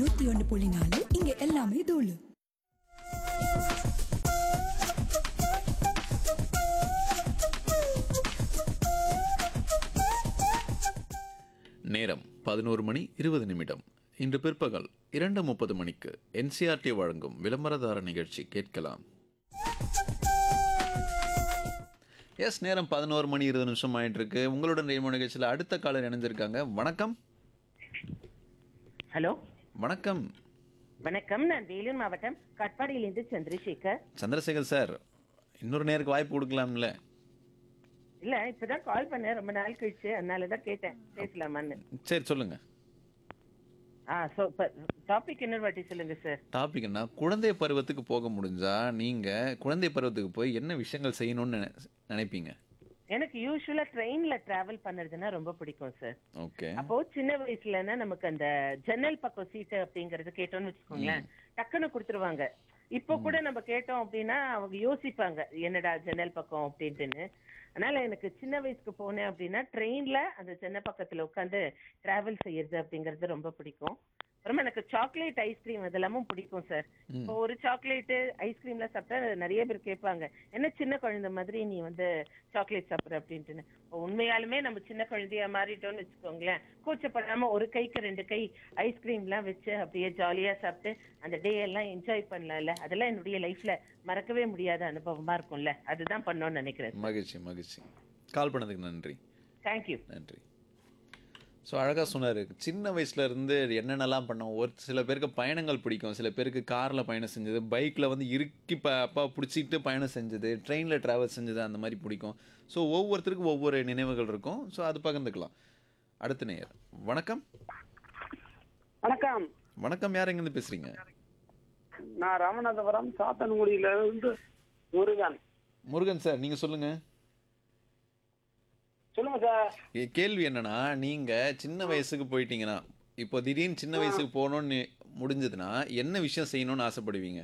நூத்தி ஒன்று புள்ளி நாலு இங்க எல்லாமே தூளு நேரம் பதினோரு மணி இருபது நிமிடம் இன்று பிற்பகல் இரண்டு முப்பது மணிக்கு என்சிஆர்டி வழங்கும் விளம்பரதார நிகழ்ச்சி கேட்கலாம் எஸ் நேரம் பதினோரு மணி இருபது நிமிஷம் ஆயிட்டு இருக்கு உங்களுடன் ரெயின்போ நிகழ்ச்சியில் அடுத்த காலர் இணைஞ்சிருக்காங்க வணக்கம் ஹலோ வணக்கம் வணக்கம் நான் வேலூர் மாவட்டம் கட்பாடியிலிருந்து சந்திரசேகர் சந்திரசேகர் சார் இன்னொரு நேருக்கு வாய்ப்பு கொடுக்கலாம்ல இல்ல இப்பதான் கால் பண்ணேன் ரொம்ப நாள் கழிச்சு அதனால தான் கேட்டேன் பேசலாமான்னு சரி சொல்லுங்க ஆ சோ டாபிக் இன்னொரு வாட்டி சொல்லுங்க சார் டாபிக் என்ன குழந்தை பருவத்துக்கு போக முடிஞ்சா நீங்க குழந்தை பருவத்துக்கு போய் என்ன விஷயங்கள் செய்யணும்னு நினை- நினைப்பீங்க எனக்கு யூஸ்வலா ட்ரெயின்ல டிராவல் பண்ணுறதுன்னா ரொம்ப பிடிக்கும் சார் ஓகே அப்போ சின்ன வயசுலன்னா நமக்கு அந்த ஜன்னல் பக்கம் சீட்டு அப்படிங்கறது கேட்டோம்னு வச்சுக்கோங்களேன் டக்குன்னு கொடுத்துருவாங்க இப்போ கூட நம்ம கேட்டோம் அப்படின்னா அவங்க யோசிப்பாங்க என்னடா ஜன்னல் பக்கம் அப்படின்ட்டுன்னு அதனால எனக்கு சின்ன வயசுக்கு போனேன் அப்படின்னா ட்ரெயின்ல அந்த ஜன்னல் பக்கத்துல உட்காந்து டிராவல் செய்யறது அப்படிங்கறது ரொம்ப பிடிக்கும் அப்புறமா எனக்கு சாக்லேட் ஐஸ்கிரீம் இதெல்லாமும் பிடிக்கும் சார் இப்போ ஒரு சாக்லேட் ஐஸ்கிரீம்ல சாப்பிட்டா நிறைய பேர் கேட்பாங்க என்ன சின்ன குழந்தை மாதிரி நீ வந்து சாக்லேட் சாப்பிடுற அப்படின்ட்டுன்னு இப்போ உண்மையாலுமே நம்ம சின்ன குழந்தையா மாறிட்டோம்னு வச்சுக்கோங்களேன் கூச்சப்படாம ஒரு கைக்கு ரெண்டு கை ஐஸ்கிரீம்லாம் வச்சு அப்படியே ஜாலியா சாப்பிட்டு அந்த டே எல்லாம் என்ஜாய் பண்ணலாம்ல அதெல்லாம் என்னுடைய லைஃப்ல மறக்கவே முடியாத அனுபவமா இருக்கும்ல அதுதான் பண்ணோம்னு நினைக்கிறேன் மகிழ்ச்சி மகிழ்ச்சி கால் பண்ணதுக்கு நன்றி தேங்க்யூ நன்றி ஸோ அழகாக சொன்னார் சின்ன வயசுல இருந்து என்னென்னலாம் பண்ணோம் ஒரு சில பேருக்கு பயணங்கள் பிடிக்கும் சில பேருக்கு காரில் பயணம் செஞ்சது பைக்கில் வந்து இறுக்கி ப அப்பா பிடிச்சிக்கிட்டு பயணம் செஞ்சது ட்ரெயினில் ட்ராவல் செஞ்சது அந்த மாதிரி பிடிக்கும் ஸோ ஒவ்வொருத்தருக்கும் ஒவ்வொரு நினைவுகள் இருக்கும் ஸோ அது பகிர்ந்துக்கலாம் அடுத்த நேயர் வணக்கம் வணக்கம் வணக்கம் யார் எங்கேருந்து பேசுகிறீங்க நான் ராமநாதபுரம் சாத்தன்குடியில இருந்து முருகன் முருகன் சார் நீங்கள் சொல்லுங்கள் சொல்லுங்க சார் கேள்வி என்னன்னா நீங்கள் சின்ன வயசுக்கு போயிட்டீங்கன்னா இப்போ திடீர்னு சின்ன வயசுக்கு போகணுன்னு முடிஞ்சதுன்னா என்ன விஷயம் செய்யணும்னு ஆசைப்படுவீங்க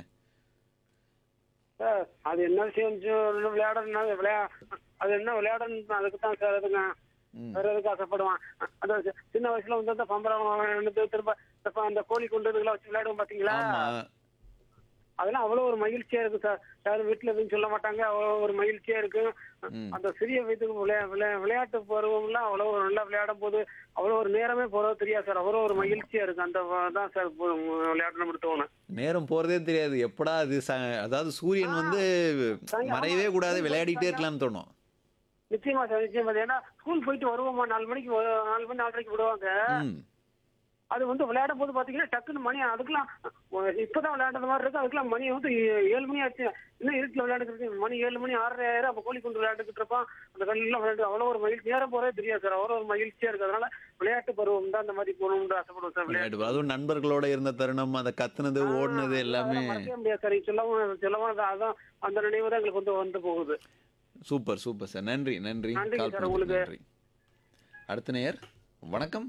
சார் அது என்ன விஷயம் சொல்லு, விளையாடணும் விளையா அது என்ன விளையாடணும் அதுக்கு தான் சார் அதுங்க ம். வேற எதுக்கு ஆசைப்படுவான் அந்த சி- சின்ன வயசுல வந்து அந்த பம்பரம் எடுத்து திரும்ப திரும்ப அந்த கோழி குண்டு இதெல்லாம் வச்சு விளையாடுவோம் பாத்தீங்களா ஆமாம் அதெல்லாம் அவ்வளவு ஒரு மகிழ்ச்சியா இருக்கு சார் யாரும் வீட்டுல எதுவும் சொல்ல மாட்டாங்க அவ்வளவு ஒரு மகிழ்ச்சியா இருக்கு ம். அந்த சிறிய வயதுக்கு விளையா விளையா- விளையாட்டு பருவம்லாம் அவ்வளவு ஒரு நல்லா விளையாடும் போது அவ்வளவு ஒரு நேரமே போறது தெரியாது சார் அவ்வளவு ஒரு மகிழ்ச்சியா இருக்கு அந்த வ- தான் சார் போ- விளையாடணும் தோணும் நேரம் போறதே தெரியாது எப்படா அது ச- அதாவது சூரியன் வந்து மறையவே கூடாது விளையாடிட்டே இருக்கலாம்னு தோணும் நிச்சயமா சார் நிச்சயமா சார். ஏன்னா ஸ்கூல் போயிட்டு வருவோமா நாலு மணிக்கு வ- நாலு மணி நாலரைக்கு விடுவாங்க ம். அது வந்து விளையாடும் போது பாத்தீங்கன்னா டக்குன்னு மணி அதுக்கெல்லாம் அஹ், இப்பதான் விளையாடுற மாதிரி இருக்கு அதுக்கெல்லாம் மணி வந்து ஏ- ஏழு மணி ஆச்சு இன்னும் இருட்டுல விளையாண்டுட்டு மணி ஏழு மணி ஆறரை ஆயிரம் அப்ப கோழி கொண்டு விளையாண்டுக்கிட்டு இருப்பான் அந்த கல்லாம் விளையாண்டு அவ்வளவு ஒரு மகிழ்ச்சி நேரம் போறதே தெரியாது சார் அவ்வளவு ஒரு மகிழ்ச்சியா இருக்கு அதனால விளையாட்டு பருவம் தான் அந்த மாதிரி போகணும்னு ஆசைப்படுவோம் சார் விளையாட்டு விளையாட்டு அதுவும் நண்பர்களோட இருந்த தருணம் அந்த கத்துனது ஓடுனது எல்லாமே அதெல்லாம் மறக்கவே முடியாது சார் சொல்லவும் சொல்லவும் அது- அதான் அந்த நினைவு தான் எங்களுக்கு வந்து வந்து போகுது சூப்பர் சூப்பர் சார் நன்றி நன்றி நன்றிங்க கால் சார், பண்ணதுக்கு உங்களுக்கு. நன்றி அடுத்த நேயர் வணக்கம்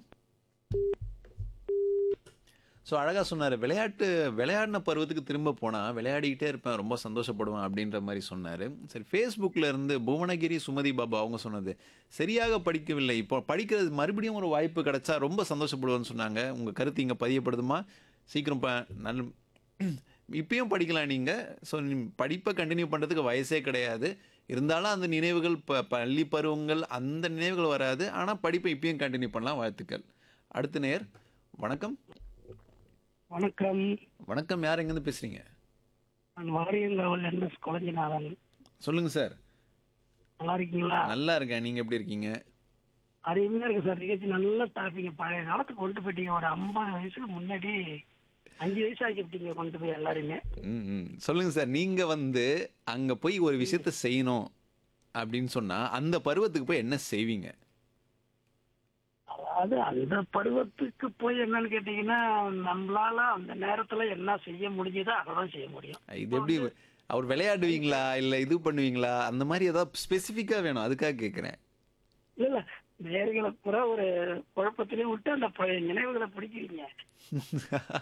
ஸோ அழகாக சொன்னார் விளையாட்டு விளையாடின பருவத்துக்கு திரும்ப போனால் விளையாடிக்கிட்டே இருப்பேன் ரொம்ப சந்தோஷப்படுவேன் அப்படின்ற மாதிரி சொன்னார் சரி ஃபேஸ்புக்கில் இருந்து புவனகிரி சுமதி பாபா அவங்க சொன்னது சரியாக படிக்கவில்லை இப்போ படிக்கிறது மறுபடியும் ஒரு வாய்ப்பு கிடைச்சா ரொம்ப சந்தோஷப்படுவேன்னு சொன்னாங்க உங்கள் கருத்து இங்கே பதியப்படுதுமா சீக்கிரம் ப நல் இப்பயும் படிக்கலாம் நீங்கள் ஸோ படிப்பை கண்டினியூ பண்ணுறதுக்கு வயசே கிடையாது இருந்தாலும் அந்த நினைவுகள் ப பள்ளி பருவங்கள் அந்த நினைவுகள் வராது ஆனால் படிப்பை இப்பயும் கண்டினியூ பண்ணலாம் வாழ்த்துக்கள் அடுத்த நேர் வணக்கம் வணக்கம் வணக்கம் யார் எங்கேருந்து பேசுகிறீங்க நான் வாரியங்காவல் என்எஸ் குழஞ்சிநாதன் சொல்லுங்கள் சார் நல்லா இருக்கீங்களா நல்லா இருக்கேன் நீங்கள் எப்படி இருக்கீங்க அருமையா இருக்கு சார் நிகழ்ச்சி நல்ல டாபிக் பழைய காலத்துக்கு கொண்டு போயிட்டீங்க ஒரு ஐம்பது வயசுக்கு முன்னாடி அஞ்சு வயசு ஆக்கிவிட்டீங்க கொண்டு போய் எல்லாருமே ம் ம் சொல்லுங்கள் சார் நீங்கள் வந்து அங்கே போய் ஒரு விஷயத்த செய்யணும் அப்படின்னு சொன்னால் அந்த பருவத்துக்கு போய் என்ன செய்வீங்க அதாவது அந்த பருவத்துக்கு போய் என்னன்னு கேட்டீங்கன்னா நம்மளால அந்த நேரத்துல என்ன செய்ய முடிஞ்சதோ அதான் செய்ய முடியும் இது எப்படி அவர் விளையாடுவீங்களா இல்லை இது பண்ணுவீங்களா அந்த மாதிரி ஏதாவது ஸ்பெசிஃபிக்காக வேணும் அதுக்காக கேட்குறேன் இல்ல இல்ல நேர்களை பூரா ஒரு குழப்பத்திலே விட்டு அந்த பழைய நினைவுகளை பிடிக்கிறீங்க